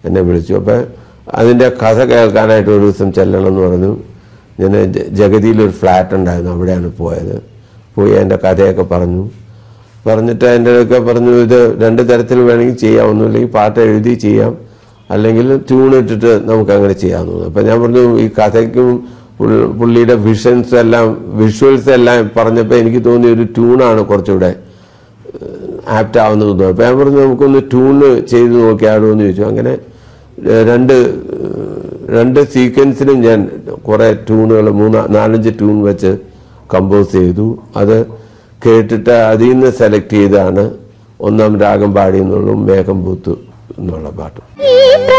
എന്നെ വിളിച്ചു അപ്പം അതിൻ്റെ കഥ കേൾക്കാനായിട്ട് ഒരു ദിവസം ചെല്ലണം എന്ന് പറഞ്ഞു ഞാൻ ജ- ജഗതിയിലൊരു ഫ്ലാറ്റ് ഉണ്ടായിരുന്നു അവിടെയാണ് പോയത് പോയി അതിൻ്റെ കഥയൊക്കെ പറഞ്ഞു പറഞ്ഞിട്ട് അതിൻ്റെ ഒക്കെ പറഞ്ഞു ഇത് രണ്ട് തരത്തിൽ വേണമെങ്കിൽ ചെയ്യാം ഒന്നുമില്ലെങ്കിൽ പാട്ട് എഴുതി ചെയ്യാം അല്ലെങ്കിൽ ട്യൂൺ ഇട്ടിട്ട് നമുക്ക് അങ്ങനെ ചെയ്യാമെന്ന് പറഞ്ഞു അപ്പം ഞാൻ പറഞ്ഞു ഈ കഥയ്ക്കും പുൾ- പുള്ളിയുടെ വിഷൻസ് എല്ലാം വിഷ്വൽസ് എല്ലാം പറഞ്ഞപ്പോൾ എനിക്ക് തോന്നി ഒരു ട്യൂണാണ് കുറച്ചുകൂടെ ആപ്റ്റ് ആവുന്നത് തോന്നുന്നു അപ്പം ഞാൻ പറഞ്ഞു നമുക്കൊന്ന് ട്യൂണ് ചെയ്ത് നോക്കിയാലോ എന്ന് ചോദിച്ചു അങ്ങനെ ഏഹ്, രണ്ട് ഏഹ്, രണ്ട് സീക്വൻസിലും ഞാൻ കുറേ ട്യൂണുകൾ മൂന്ന് നാലഞ്ച് ട്യൂൺ വെച്ച് കമ്പോസ് ചെയ്തു അത് കേട്ടിട്ട് അതിൽ നിന്ന് സെലക്ട് ചെയ്താണ് ഒന്നാം രാഗം പാടി എന്നുള്ളൂ മേഘം പൂത്തു എന്നുള്ള പാട്ട് ഈ